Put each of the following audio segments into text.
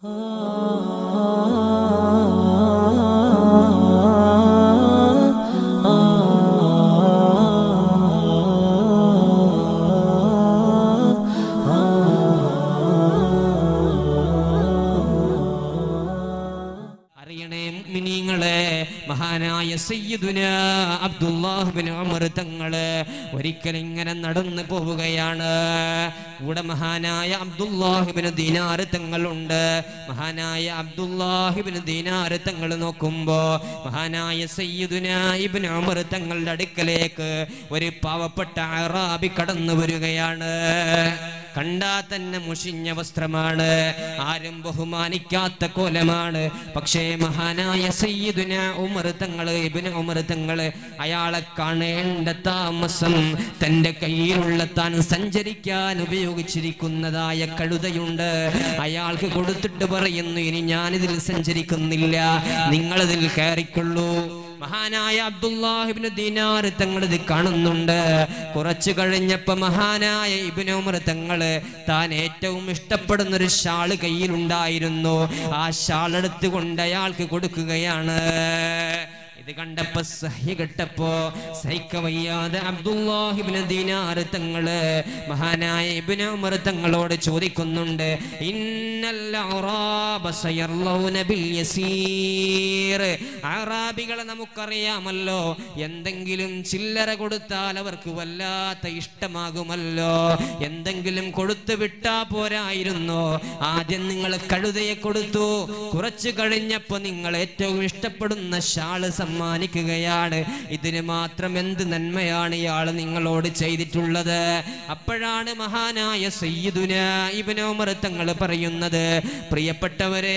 അറിയണേ മിനിങ്ങളെ മഹാനായ സയ്യിദുന അബ്ദുല്ലാഹുബിൻ ഉമർ തങ്ങള് ഒരിക്കൽ ഇങ്ങനെ നടന്നു പോവുകയാണ് കൂടെ മഹാനായ അബ്ദുല്ലാഹിബിന് ദീനാറ് തങ്ങളുണ്ട് മഹാനായ അബ്ദുല്ലാഹിബിന് ദീനാറ് തങ്ങൾ നോക്കുമ്പോ മഹാനായ സയ്യിദുന ഇബ്നു ഉമർ തങ്ങളുടെ അടുക്കലേക്ക് ഒരു പാവപ്പെട്ട അറാബി കടന്നു വരികയാണ് കണ്ടാ തന്നെ മുഷിഞ്ഞ വസ്ത്രമാണ് ആരും ബഹുമാനിക്കാത്ത കോലമാണ് പക്ഷേ മഹാനായ സയ്യിദുന ഉമർ തങ്ങള് ഇബിന് ഉമർ തങ്ങള് അയാളെ കാണേണ്ട താമസം തന്റെ കയ്യിലുള്ള താൻ സഞ്ചരിക്കാൻ ഉപയോഗിച്ചിരിക്കുന്നതായ കഴുതയുണ്ട് അയാൾക്ക് കൊടുത്തിട്ട് പറയുന്നു ഇനി ഞാനിതിൽ സഞ്ചരിക്കുന്നില്ല നിങ്ങളിതിൽ കയറിക്കൊള്ളൂ മഹാനായ അബ്ദുല്ലാഹിബിന് ദീനാർ തങ്ങൾ ഇത് കാണുന്നുണ്ട് കുറച്ചു കഴിഞ്ഞപ്പോ മഹാനായ ഇബിന് ഉമർ തങ്ങള് താൻ ഏറ്റവും ഇഷ്ടപ്പെടുന്ന ഒരു ഷാള് കയ്യിലുണ്ടായിരുന്നു ആ ഷാൾ എടുത്തുകൊണ്ട് അയാൾക്ക് കൊടുക്കുകയാണ് ഇത് കണ്ടപ്പോ സഹ്യ കെട്ടപ്പോ സഹിക്കവയ്യാതെ അബ്ദുല്ലാഹിബിന് ദീനാർ തങ്ങള് മഹാനായ ഇബിന് ഉമർ തങ്ങളോട് ചോദിക്കുന്നുണ്ട് ഇന്നല്ല അറാബ സയർലൗന ബിൽ യസീർ അറാബികളെ നമുക്കറിയാമല്ലോ എന്തെങ്കിലും ചില്ലറ കൊടുത്താൽ അവർക്ക് വല്ലാത്ത ഇഷ്ടമാകുമല്ലോ എന്തെങ്കിലും കൊടുത്തു വിട്ടാ പോരായിരുന്നോ ആദ്യം നിങ്ങൾ കഴുതയെ കൊടുത്തു കുറച്ചു കഴിഞ്ഞപ്പോ നിങ്ങൾ ഏറ്റവും ഇഷ്ടപ്പെടുന്ന ഷാള് സമ്മാനിക്കുകയാണ് ഇതിന് മാത്രം എന്ത് നന്മയാണ് ഇയാൾ നിങ്ങളോട് ചെയ്തിട്ടുള്ളത് അപ്പോഴാണ് മഹാനായ സയ്യിദുന ഇബ്നു ഉമർ തങ്ങൾ പറയുന്നത് പ്രിയപ്പെട്ടവരെ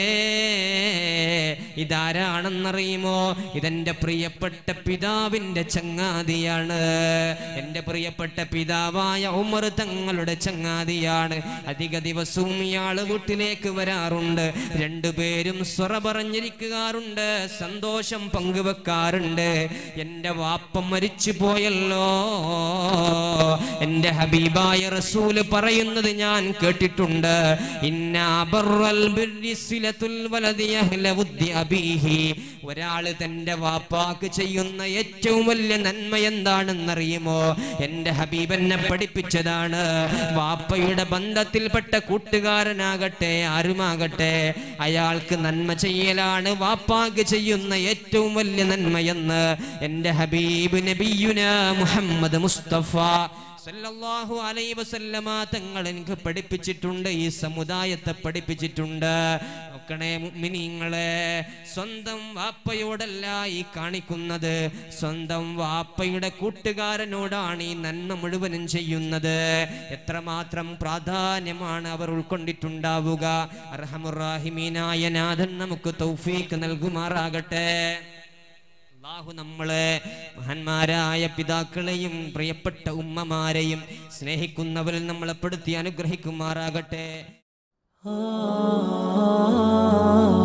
ഇതാരാണെന്നറിയുമോ ഇതെന്റെ പ്രിയപ്പെട്ട പിതാവിന്റെ ചങ്ങാതിയാണ് എൻ്റെ പ്രിയപ്പെട്ട പിതാവായ ഉമർ തങ്ങളുടെ ചങ്ങാതിയാണ് അധിക ദിവസവും ഇയാൾ വീട്ടിലേക്ക് വരാറുണ്ട് രണ്ടുപേരും സ്വറ പറഞ്ഞിരിക്കാറുണ്ട് സന്തോഷം പങ്കുവെക്കാറുണ്ട് എൻ്റെ വാപ്പ മരിച്ചു പോയല്ലോ എൻ്റെ ഹബീബായ റസൂല് പറയുന്നത് ഞാൻ കേട്ടിട്ടുണ്ട് ഇന്ന അബറൽ ബിർരി സിലത്തുൽ വലദി അഹ്ല വുദ്ദി അബീഹി ഒരാള് തന്റെ വാപ്പാക്ക് ചെയ്യുന്ന ഏറ്റവും വലിയ നന്മ എന്താണെന്നറിയുമോ എൻ്റെ ഹബീബ് എന്നെ പഠിപ്പിച്ചതാണ് വാപ്പയുടെ ബന്ധത്തിൽപ്പെട്ട കൂട്ടുകാരനാകട്ടെ ആരുമാകട്ടെ അയാൾക്ക് നന്മ ചെയ്യലാണ് വാപ്പാക്ക് ചെയ്യുന്ന ഏറ്റവും വലിയ നന്മയെന്ന് എൻ്റെ ഹബീബ് നബിയുന മുഹമ്മദ് മുസ്തഫ സല്ലല്ലാഹു അലൈഹി വസല്ലമ തങ്ങൾ എനിക്ക് പഠിപ്പിച്ചിട്ടുണ്ട് ഈ സമുദായത്തെ പഠിപ്പിച്ചിട്ടുണ്ട് നോക്കണേ മുഅ്മിനീങ്ങളെ സ്വന്തം വാപ്പയോടല്ല ഈ കാണിക്കുന്നത് സ്വന്തം വാപ്പയുടെ കൂട്ടുകാരനോടാണ് ഈ നന്മ മുഴുവനും ചെയ്യുന്നത് എത്രമാത്രം പ്രാധാന്യമാണ് അവർ ഉൾക്കൊണ്ടിട്ടുണ്ടാവുക അർഹമുറാഹിമീനായ നാഥൻ നമുക്ക് തൗഫീക്ക് നൽകുമാറാകട്ടെ അള്ളാഹു നമ്മളെ മഹാന്മാരായ പിതാക്കളെയും പ്രിയപ്പെട്ട ഉമ്മമാരെയും സ്നേഹിക്കുന്നവരിൽ നമ്മളെ പെടുത്തി അനുഗ്രഹിക്കുമാറാകട്ടെ ആ